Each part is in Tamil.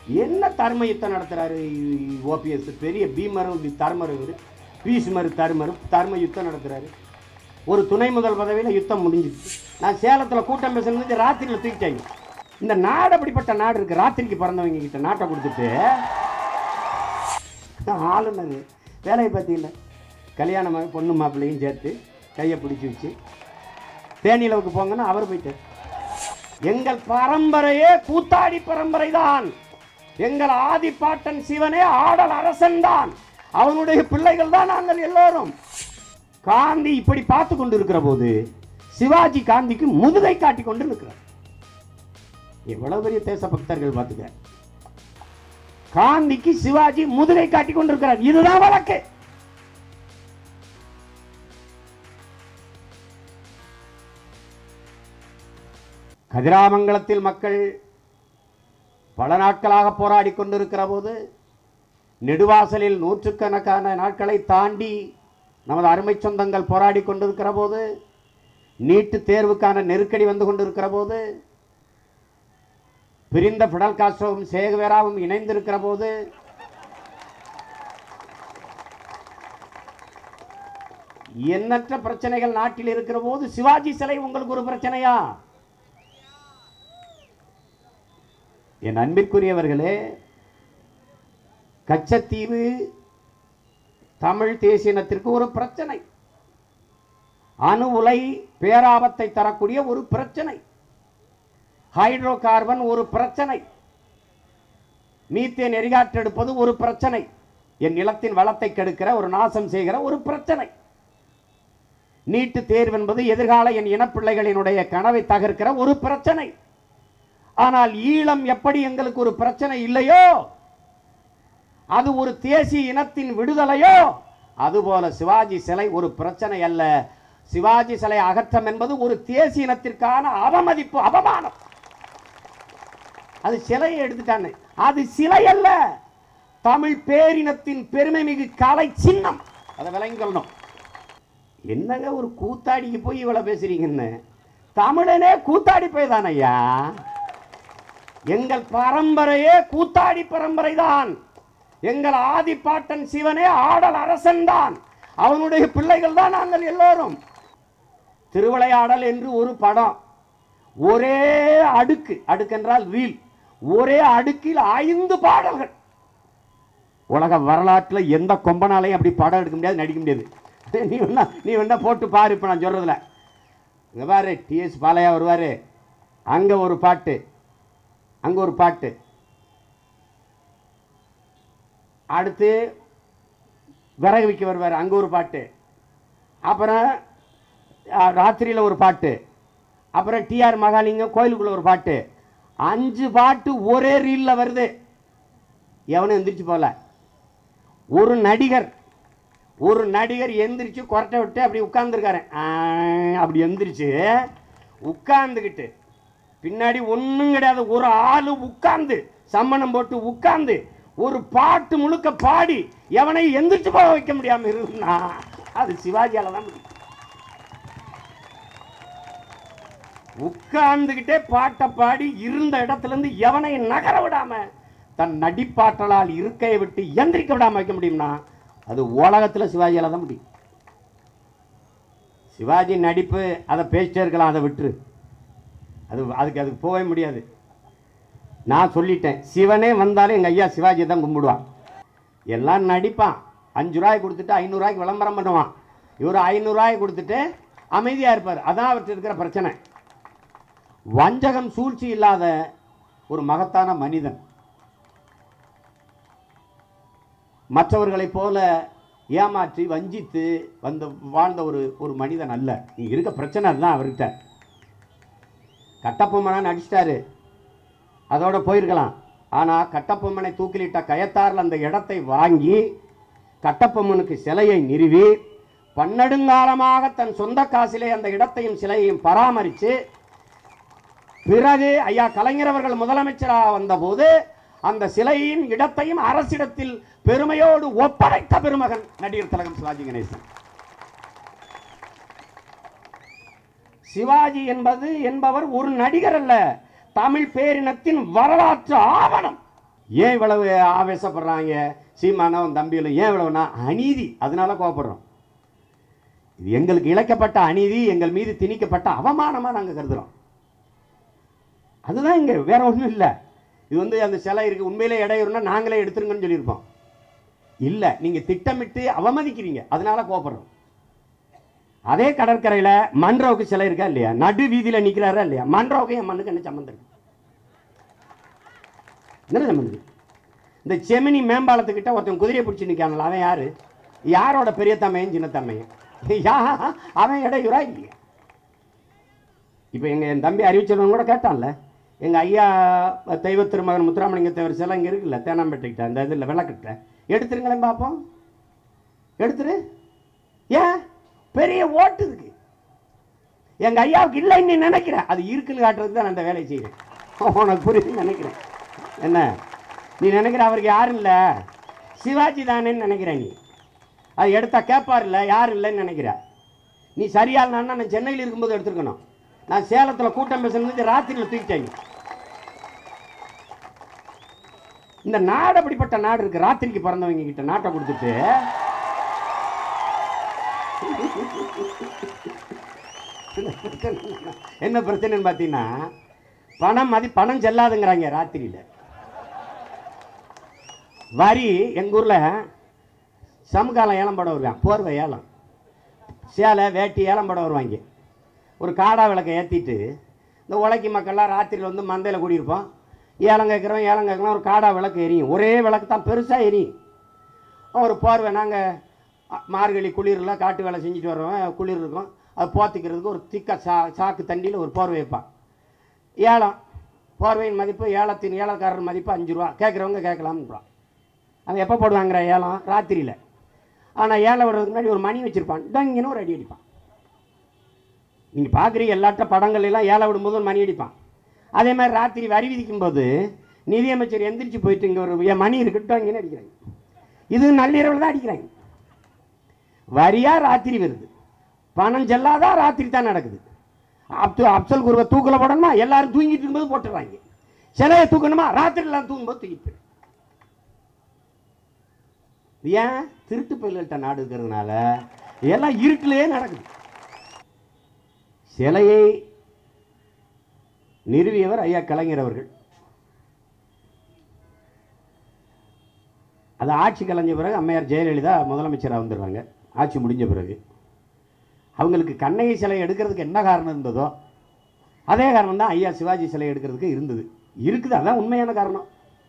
என்ன தர்ம யுத்தம் நடத்துறாரு ஓபிஎஸ் பெரிய பீமரும் இது தர்மர் இவர் பீஷ்மர் தர்மர் தர்ம யுத்தம் நடத்துறாரு ஒரு துணை முதல் பதவியில் யுத்தம் முடிஞ்சிச்சு நான் சேலத்தில் கூட்டம் பேசுனது ராத்திரியில் தூக்கிட்டாங்க இந்த நாடு அப்படிப்பட்ட நாடு இருக்கு ராத்திரிக்கு பிறந்தவங்க கிட்ட நாட்டை கொடுத்துட்டு ஆளுநர் வேலையை பார்த்தீங்கள கல்யாணமாக பொண்ணு மாப்பிள்ளையும் சேர்த்து கையை பிடிச்சி வச்சு தேனிலவுக்கு போங்கன்னா அவர் போயிட்டார் எங்கள் பரம்பரையே கூத்தாடி பரம்பரை தான் எங்கள் ஆதிப்பாட்டன் சிவனே ஆடல் அரசன் தான் அவனுடைய பிள்ளைகள் தான் நாங்கள் எல்லோரும் காந்தி இப்படி பார்த்து கொண்டு இருக்கிற போது சிவாஜி காந்திக்கு முதுகை காட்டி கொண்டு இருக்கிறார் எவ்வளவு பெரிய தேசபக்தர்கள் பார்த்துக்க காந்திக்கு சிவாஜி முதுகை காட்டி கொண்டிருக்கிறார் இதுதான் வழக்கு கதிராமங்கலத்தில் மக்கள் பல நாட்களாக போராடி கொண்டிருக்கிற போது நெடுவாசலில் நூற்றுக்கணக்கான நாட்களை தாண்டி நமது அருமை சொந்தங்கள் போராடி கொண்டிருக்கிற போது நீட்டு தேர்வுக்கான நெருக்கடி வந்து கொண்டிருக்கிற போது பிரிந்த பிடல் காஸ்ட்ரோவும் சேகுவேராவும் இணைந்திருக்கிற போது எண்ணற்ற பிரச்சனைகள் நாட்டில் இருக்கிற போது சிவாஜி சிலை உங்களுக்கு ஒரு பிரச்சனையா என் அன்பிற்குரியவர்களே கச்சத்தீவு தமிழ் தேசியனத்திற்கு ஒரு பிரச்சனை அணு உலை பேராபத்தை தரக்கூடிய ஒரு பிரச்சனை ஹைட்ரோ கார்பன் ஒரு பிரச்சனை மீத்தேன் எரிகாற்றெடுப்பது ஒரு பிரச்சனை என் நிலத்தின் வளத்தை கெடுக்கிற ஒரு நாசம் செய்கிற ஒரு பிரச்சனை நீட்டு தேர்வு என்பது எதிர்கால என் இனப்பிள்ளைகளினுடைய கனவை தகர்க்கிற ஒரு பிரச்சனை ஆனால் ஈழம் எப்படி எங்களுக்கு ஒரு பிரச்சனை இல்லையோ அது ஒரு தேசிய இனத்தின் விடுதலையோ அதுபோல சிவாஜி சிலை ஒரு பிரச்சனை அல்ல சிவாஜி சிலை அகற்றம் என்பது ஒரு தேசிய இனத்திற்கான அவமதிப்பு அவமானம் அது சிலையை எடுத்துட்டான்னு அது சிலை அல்ல தமிழ் பேரினத்தின் பெருமை மிகு கலை சின்னம் அதை விளங்கி கொள்ளணும் என்னங்க ஒரு கூத்தாடிக்கு போய் இவ்வளவு பேசுறீங்கன்னு தமிழனே கூத்தாடி போய் ஐயா எங்கள் பரம்பரையே கூத்தாடி பரம்பரை தான் எங்கள் ஆதிப்பாட்டன் சிவனே ஆடல் அரசன் தான் அவனுடைய பிள்ளைகள் தான் நாங்கள் எல்லோரும் திருவிளையாடல் என்று ஒரு படம் ஒரே அடுக்கு அடுக்கென்றால் வீல் ஒரே அடுக்கில் ஐந்து பாடல்கள் உலக வரலாற்றில் எந்த கொம்பனாலையும் அப்படி படம் எடுக்க முடியாது நடிக்க முடியாது நீ வேணா நீ வேணா போட்டு பாரு இப்போ நான் சொல்றதுல இங்க பாரு டிஎஸ் பாலையா வருவாரு அங்க ஒரு பாட்டு அங்க ஒரு பாட்டு அடுத்து விறகு விற்க வருவார் அங்கே ஒரு பாட்டு அப்புறம் ராத்திரியில் ஒரு பாட்டு அப்புறம் டிஆர் மகாலிங்கம் கோயிலுக்குள்ள ஒரு பாட்டு அஞ்சு பாட்டு ஒரே ரீலில் வருது எவனும் எந்திரிச்சு போகல ஒரு நடிகர் ஒரு நடிகர் எந்திரிச்சு கொரட்டை விட்டு அப்படி உட்கார்ந்துருக்காரு அப்படி எந்திரிச்சு உட்கார்ந்துக்கிட்டு பின்னாடி ஒன்றும் கிடையாது ஒரு ஆளு உட்கார்ந்து சம்மணம் போட்டு உட்கார்ந்து ஒரு பாட்டு முழுக்க பாடி எவனை எந்திரிச்சு போக வைக்க முடியாம இருந்தா அது சிவாஜியால தான் முடியும் உட்கார்ந்துகிட்டே பாட்டை பாடி இருந்த இடத்துல இருந்து எவனை நகர விடாம தன் நடிப்பாற்றலால் இருக்கையை விட்டு எந்திரிக்க விடாம வைக்க முடியும்னா அது உலகத்துல சிவாஜியால தான் முடியும் சிவாஜி நடிப்பு அதை பேசிட்டே இருக்கலாம் அதை விட்டுரு அது அதுக்கு அதுக்கு போகவே முடியாது நான் சொல்லிட்டேன் சிவனே வந்தாலும் எங்கள் ஐயா சிவாஜி தான் கும்பிடுவான் எல்லாம் நடிப்பான் அஞ்சு ரூபாய் கொடுத்துட்டு ஐநூறுரூவாய்க்கு விளம்பரம் பண்ணுவான் இவர் ஐநூறுரூவாய் கொடுத்துட்டு அமைதியாக இருப்பார் அதான் அவர்கிட்ட இருக்கிற பிரச்சனை வஞ்சகம் சூழ்ச்சி இல்லாத ஒரு மகத்தான மனிதன் மற்றவர்களைப் போல ஏமாற்றி வஞ்சித்து வந்த வாழ்ந்த ஒரு ஒரு மனிதன் அல்ல இங்கே இருக்க பிரச்சனை அதுதான் அவர்கிட்ட கட்டப்பொம்மனா நடிச்சிட்டாரு அதோட போயிருக்கலாம் ஆனால் கட்டப்பொம்மனை தூக்கிலிட்ட கயத்தாரில் அந்த இடத்தை வாங்கி கட்டப்பொம்மனுக்கு சிலையை நிறுவி பன்னெடுங்காலமாக தன் சொந்த காசிலே அந்த இடத்தையும் சிலையையும் பராமரித்து பிறகு ஐயா கலைஞர் அவர்கள் முதலமைச்சராக வந்தபோது அந்த சிலையின் இடத்தையும் அரசிடத்தில் பெருமையோடு ஒப்படைத்த பெருமகன் நடிகர் திலகம் சிவாஜி கணேசன் சிவாஜி என்பது என்பவர் ஒரு நடிகர் அல்ல தமிழ் பேரினத்தின் வரலாற்று ஆவணம் ஏன் இவ்வளவு ஆவேசப்படுறாங்க சீமானவன் தம்பியிலும் ஏன் இவ்வளவுனா அநீதி அதனால கோவப்படுறோம் இது எங்களுக்கு இழைக்கப்பட்ட அநீதி எங்கள் மீது திணிக்கப்பட்ட அவமானமா நாங்க கருதுறோம் அதுதான் இங்க வேற ஒண்ணும் இல்லை இது வந்து அந்த சிலை இருக்கு உண்மையிலே இடையூறுனா நாங்களே எடுத்துருங்கன்னு சொல்லியிருப்போம் இல்ல நீங்க திட்டமிட்டு அவமதிக்கிறீங்க அதனால கோபப்படுறோம் அதே கடற்கரையில மன்றோவுக்கு சிலை இருக்கா இல்லையா நடு வீதியில நிக்கிறாரா இல்லையா மன்றோவுக்கு என் மண்ணுக்கு என்ன சம்மந்தம் இருக்கு என்ன சம்மந்தம் இருக்கு? இந்த செமினி மேம்பாலத்துக்கிட்ட ஒருத்தன் குதிரையை பிடிச்சி நிற்கானல அவன் யாரு யாரோட பெரிய தம்மையும் சின்ன தம்மையும் யா அவன் இடையூறா இல்லையா இப்போ எங்க என் தம்பி அறிவிச்சவன் கூட கேட்டான்ல எங்க ஐயா தெய்வ திருமகன் முத்துராமலிங்க தேவர் சிலை இங்க இருக்குல்ல தேனாம்பேட்டைக்கிட்ட அந்த இதில் விளக்கிட்ட எடுத்துருங்களேன் பார்ப்போம் எடுத்துரு ஏன் பெரிய ஓட்டு இருக்கு எங்க ஐயாவுக்கு இல்லைன்னு நீ நினைக்கிற அது இருக்குன்னு காட்டுறதுக்கு தான் நான் அந்த வேலையை செய்கிறேன் உனக்கு புரியுதுன்னு நினைக்கிறேன் என்ன நீ நினைக்கிற அவருக்கு யாரும் இல்லை சிவாஜி தானேன்னு நினைக்கிற நீ அது எடுத்தா கேட்பார் இல்லை யாரும் இல்லைன்னு நினைக்கிற நீ சரியாலனா நான் சென்னையில் இருக்கும்போது எடுத்துருக்கணும் நான் சேலத்தில் கூட்டம் பேசுனது ராத்திரியில் தூக்கிட்டாங்க இந்த நாடு அப்படிப்பட்ட நாடு இருக்கு ராத்திரிக்கு பிறந்தவங்க கிட்ட நாட்டை கொடுத்துட்டு என்ன பிரச்சனைன்னு பார்த்தீங்கன்னா பணம் மதி பணம் செல்லாதுங்கிறாங்க ராத்திரியில் வரி எங்கள் ஊரில் சமுகாலம் ஏலம் போட வருவான் போர்வை ஏலம் சேலை வேட்டி ஏலம் போட வருவாங்க ஒரு காடா விளக்கை ஏற்றிட்டு இந்த உழைக்கி மக்கள்லாம் ராத்திரியில் வந்து மந்தையில் கூடியிருப்போம் ஏலம் கேட்குறோம் ஏலம் கேட்குறோம் ஒரு காடா விளக்கு எரியும் ஒரே விளக்கு தான் பெருசாக எரியும் ஒரு போர்வை நாங்கள் மார்கழி குளிரில் காட்டு வேலை செஞ்சுட்டு வர்றோம் குளிர் இருக்கும் அது போத்திக்கிறதுக்கு ஒரு திக்க சா சாக்கு தண்டியில் ஒரு போர்வை வைப்பான் ஏலம் போர்வையின் மதிப்பு ஏலத்தின் ஏலக்காரர் மதிப்பு அஞ்சு ரூபா கேட்குறவங்க கேட்கலாம்ன்றான் அவன் எப்போ போடுவாங்கிற ஏலம் ராத்திரியில் ஆனால் ஏலம் விடுறதுக்கு முன்னாடி ஒரு மணி வச்சுருப்பான் டங்கின்னு ஒரு அடி அடிப்பான் நீங்கள் பார்க்குறீங்க எல்லாட்ட படங்கள் எல்லாம் ஏலம் விடும்போது ஒரு மணி அடிப்பான் அதே மாதிரி ராத்திரி வரி விதிக்கும் போது நிதியமைச்சர் எந்திரிச்சு போயிட்டு இங்கே ஒரு என் மணி இருக்கட்டும் இங்கேன்னு அடிக்கிறாங்க இது நள்ளிரவில் தான் அடிக்கிறாங்க வரியா ராத்திரி வருது பணம் செல்லாதா ராத்திரி தான் நடக்குது அப்து அப்சல் குருவை தூக்கில் போடணுமா எல்லாரும் தூங்கிட்டு இருக்கும்போது போட்டுறாங்க சிலையை தூக்கணுமா ராத்திரி எல்லாம் தூங்கும்போது தூக்கிட்டு போயிடும். ஏன் திருட்டு பயில்கள்கிட்ட நாடு இருக்கிறதுனால எல்லாம் இருட்டிலேயே நடக்குது சிலையை நிறுவியவர் ஐயா கலைஞர் அவர்கள் அது ஆட்சி கலைஞ்ச பிறகு அம்மையார் ஜெயலலிதா முதலமைச்சராக வந்துடுவாங்க ஆட்சி முடிஞ்ச பிறகு அவங்களுக்கு கண்ணகி சிலை எடுக்கிறதுக்கு என்ன காரணம் இருந்ததோ அதே காரணம் தான் ஐயா சிவாஜி சிலை எடுக்கிறதுக்கு இருந்தது இருக்குது அதான் உண்மையான காரணம்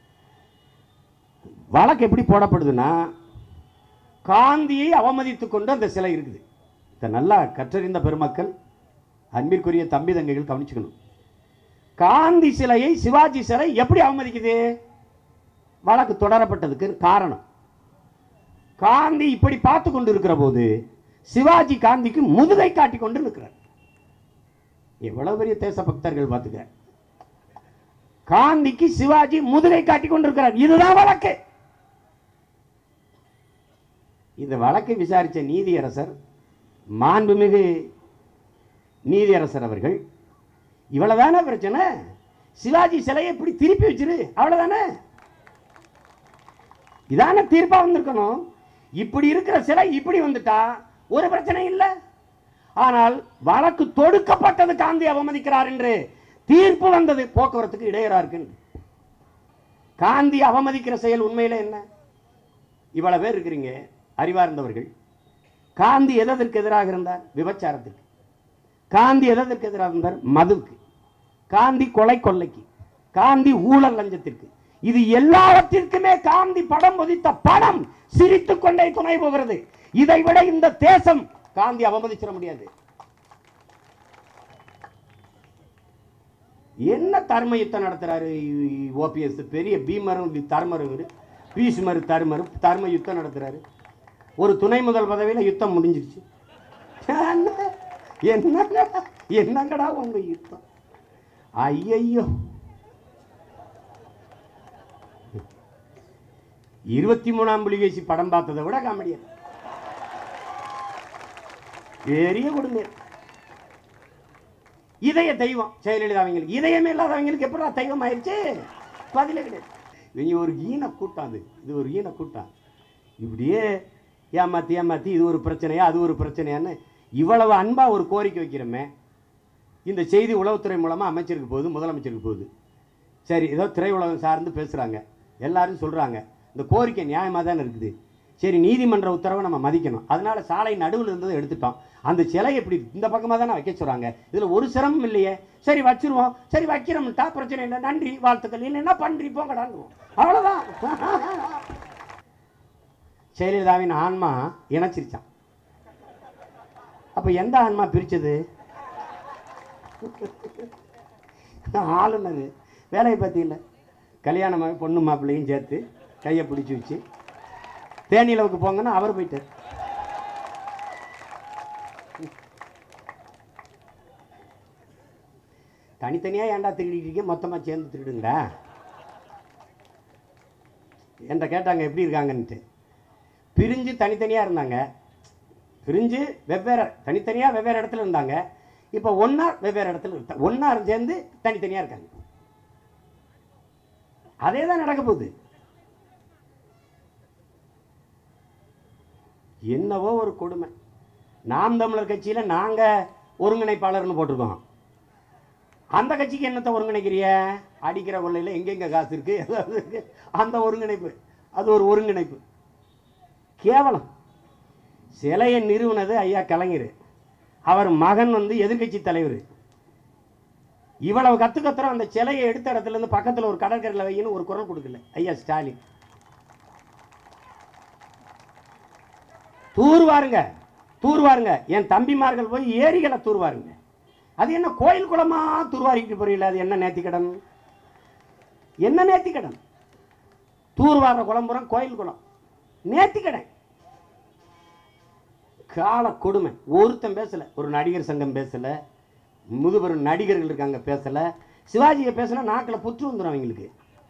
வழக்கு எப்படி போடப்படுதுன்னா காந்தியை அவமதித்து கொண்டு அந்த சிலை இருக்குது இதை நல்லா கற்றறிந்த பெருமக்கள் அன்பிற்குரிய தம்பி தங்கைகள் கவனிச்சுக்கணும் காந்தி சிலையை சிவாஜி சிலை எப்படி அவமதிக்குது வழக்கு தொடரப்பட்டதுக்கு காரணம் காந்தி இப்படி பார்த்து கொண்டு இருக்கிற போது சிவாஜி காந்திக்கு முதுகை காட்டி கொண்டு இருக்கிறார் எவ்வளவு பெரிய தேசபக்தர்கள் பார்த்துக்க காந்திக்கு சிவாஜி முதுகை காட்டி கொண்டிருக்கிறார் இதுதான் வழக்கு இந்த வழக்கை விசாரித்த நீதியரசர் மாண்புமிகு நீதியரசர் அவர்கள் இவ்வளவுதானே பிரச்சனை சிவாஜி சிலையை இப்படி திருப்பி வச்சிரு அவ்வளவுதானே இதான தீர்ப்பா வந்திருக்கணும் இப்படி இருக்கிற சிலை இப்படி வந்துட்டா ஒரு பிரச்சனை இல்லை ஆனால் வழக்கு தொடுக்கப்பட்டது காந்தி அவமதிக்கிறார் என்று தீர்ப்பு வந்தது போக்குவரத்துக்கு இடையூறா இருக்கு காந்தி அவமதிக்கிற செயல் உண்மையில என்ன இவ்வளவு பேர் இருக்கிறீங்க அறிவார்ந்தவர்கள் காந்தி எதற்கு எதிராக இருந்தார் விபச்சாரத்துக்கு காந்தி எதற்கு எதிராக இருந்தார் மதுவுக்கு காந்தி கொலை கொள்ளைக்கு காந்தி ஊழல் லஞ்சத்திற்கு இது எல்லாவற்றிற்குமே காந்தி படம் பொதித்த படம் சிரித்துக் கொண்டே துணை போகிறது இதை விட இந்த தேசம் காந்தி அவமதிச்சிட முடியாது என்ன தர்ம யுத்தம் நடத்துறாரு ஓபிஎஸ் பெரிய பீமரும் தர்மரும் இவரு பீஷ்மர் தர்மர் தர்ம யுத்தம் நடத்துறாரு ஒரு துணை முதல் பதவியில் யுத்தம் முடிஞ்சிருச்சு என்னங்கடா என்னங்கடா உங்க யுத்தம் ஐயையோ இருபத்தி மூணாம் புலிகேசி படம் பார்த்ததை விட காமெடியன் பெரிய கொடுமை இதய தெய்வம் ஜெயலலிதா அவங்களுக்கு இதயமே இல்லாதவங்களுக்கு எப்படா தெய்வம் ஆயிடுச்சு பதிலே கிடையாது இவங்க ஒரு ஈன கூட்டம் அது இது ஒரு ஈன கூட்டம் இப்படியே ஏமாற்றி ஏமாற்றி இது ஒரு பிரச்சனையா அது ஒரு பிரச்சனையான்னு இவ்வளவு அன்பாக ஒரு கோரிக்கை வைக்கிறோமே இந்த செய்தி உளவுத்துறை மூலமாக அமைச்சருக்கு போகுது முதலமைச்சருக்கு போகுது சரி ஏதோ திரையுலகம் சார்ந்து பேசுகிறாங்க எல்லாரும் சொல்கிறாங்க இந்த கோரிக்கை நியாயமாக தானே இருக்குது சரி நீதிமன்ற உத்தரவை நம்ம மதிக்கணும் அதனால சாலை நடுவில் இருந்ததை எடுத்துட்டோம் அந்த சிலை எப்படி இந்த பக்கமாக தானே வைக்க சொல்கிறாங்க இதில் ஒரு சிரமம் இல்லையே சரி வச்சிருவோம் சரி வைக்கிறோம்ட்டா பிரச்சனை இல்லை நன்றி வாழ்த்துக்கள் இல்லைன்னா பன்றி போங்கடான்னு அவ்வளோதான் ஜெயலலிதாவின் ஆன்மா இணைச்சிருச்சான் அப்போ எந்த ஆன்மா பிரிச்சது ஆளுநர் வேலையை பற்றி இல்லை கல்யாணமாக பொண்ணு மாப்பிள்ளையும் சேர்த்து கையை பிடிச்சி வச்சு தேனிலவுக்கு போங்கன்னா அவர் போயிட்டார் தனித்தனியாக ஏன்டா திருடிட்டு இருக்கீங்க மொத்தமாக சேர்ந்து திருடுங்கடா என்கிட்ட கேட்டாங்க எப்படி இருக்காங்கன்ட்டு பிரிஞ்சு தனித்தனியாக இருந்தாங்க பிரிஞ்சு வெவ்வேறு தனித்தனியாக வெவ்வேறு இடத்துல இருந்தாங்க இப்போ ஒன்றா வெவ்வேறு இடத்துல இருக்க ஒன்றா சேர்ந்து தனித்தனியாக இருக்காங்க அதே தான் நடக்க போகுது என்னவோ ஒரு கொடுமை நாம் தமிழர் கட்சியில் நாங்கள் ஒருங்கிணைப்பாளர்னு போட்டிருக்கோம் அந்த கட்சிக்கு என்னத்தை ஒருங்கிணைக்கிறிய அடிக்கிற கொள்ளையில் எங்கெங்கே காசு இருக்குது ஏதாவது இருக்கு அந்த ஒருங்கிணைப்பு அது ஒரு ஒருங்கிணைப்பு கேவலம் சிலையை நிறுவனது ஐயா கலைஞர் அவர் மகன் வந்து எதிர்க்கட்சி தலைவர் இவ்வளவு கத்து கத்துறோம் அந்த சிலையை எடுத்த இடத்துல இருந்து பக்கத்தில் ஒரு கடற்கரையில் வையின்னு ஒரு குரல் கொடுக்கல ஐயா ஸ்டாலின் தூர்வாருங்க தூர்வாருங்க என் தம்பிமார்கள் போய் ஏரிகளை தூர்வாருங்க அது என்ன கோயில் குளமா தூர்வாரிக்கிட்டு போறீங்களா அது என்ன நேர்த்திக்கடன் என்ன நேர்த்திக்கடன் தூர்வார குளம்புறம் கோயில் குளம் நேர்த்திக்கடன் கால கொடுமை ஒருத்தன் பேசல ஒரு நடிகர் சங்கம் பேசல முதுபெரும் நடிகர்கள் இருக்காங்க பேசல சிவாஜியை பேசினா நாக்கில் புற்று வந்துடும் அவங்களுக்கு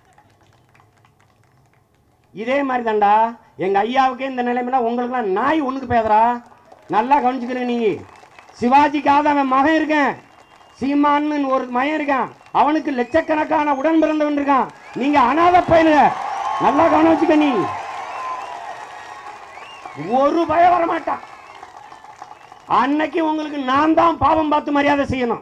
இதே மாதிரி தான்டா எங்க ஐயாவுக்கே இந்த நிலைமைனா உங்களுக்குலாம் நாய் ஒண்ணுக்கு பேசுறா நல்லா கவனிச்சுக்கிறேன் நீங்க சிவாஜிக்காக அவன் மகன் இருக்கேன் சீமான்னு ஒரு மகன் இருக்கான் அவனுக்கு லட்சக்கணக்கான உடன் பிறந்தவன் இருக்கான் நீங்க அனாதை பயிலுங்க நல்லா கவனிச்சுக்க நீ ஒரு பயம் வர மாட்டான் அன்னைக்கு உங்களுக்கு நான் தான் பாவம் பார்த்து மரியாதை செய்யணும்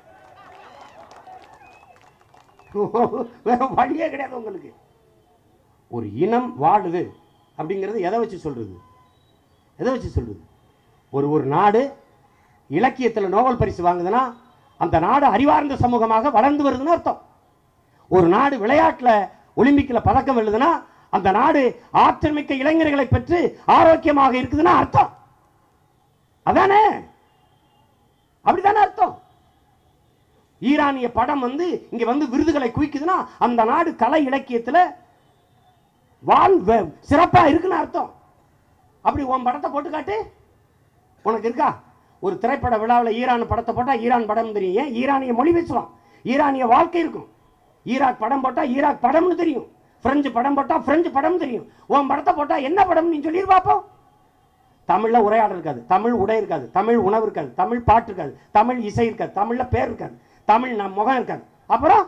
வேற வழியே கிடையாது உங்களுக்கு ஒரு இனம் வாழுது அப்படிங்கிறது எதை வச்சு சொல்றது எதை வச்சு சொல்றது ஒரு ஒரு நாடு இலக்கியத்தில் நோபல் பரிசு வாங்குதுன்னா அந்த நாடு அறிவார்ந்த சமூகமாக வளர்ந்து வருதுன்னு அர்த்தம் ஒரு நாடு விளையாட்டில் ஒலிம்பிக்கில் பதக்கம் வெல்லுதுன்னா அந்த நாடு ஆற்றல் மிக்க இளைஞர்களை பெற்று ஆரோக்கியமாக இருக்குதுன்னா அர்த்தம் அதானே அப்படிதானே அர்த்தம் ஈரானிய படம் வந்து இங்க வந்து விருதுகளை குவிக்குதுன்னா அந்த நாடு கலை இலக்கியத்துல வாழ் வ- சிறப்பா இருக்குன்னு அர்த்தம் அப்படி உன் படத்தை போட்டு காட்டு உனக்கு இருக்கா ஒரு திரைப்பட விழாவில் ஈரான் படத்தை போட்டால் ஈரான் படம் தெரியும் ஏன் ஈரானிய மொழி பேசுவான் ஈரானிய வாழ்க்கை இருக்கும் ஈராக் படம் போட்டால் ஈராக் படம்னு தெரியும் பிரெஞ்சு படம் போட்டால் பிரெஞ்சு படம் தெரியும் உன் படத்தை போட்டால் என்ன படம்னு நீ சொல்லி பார்ப்போம் தமிழ்ல உரையாடல் இருக்காது தமிழ் உடை இருக்காது தமிழ் உணவு இருக்காது தமிழ் பாட்டு இருக்காது தமிழ் இசை இருக்காது தமிழ்ல பேர் இருக்காது தமிழ் நம் முகம் இருக்காது அப்புறம்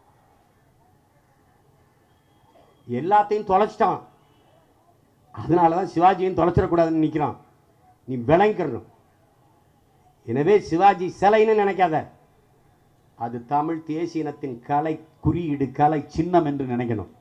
எல்லாத்தையும் தொலைச்சிட்டான் அதனால தான் சிவாஜியும் தொலைச்சிடக்கூடாதுன்னு நிற்கிறான் நீ விளங்கிக்கணும் எனவே சிவாஜி சிலைன்னு நினைக்காத அது தமிழ் தேசிய இனத்தின் கலை குறியீடு கலை சின்னம் என்று நினைக்கணும்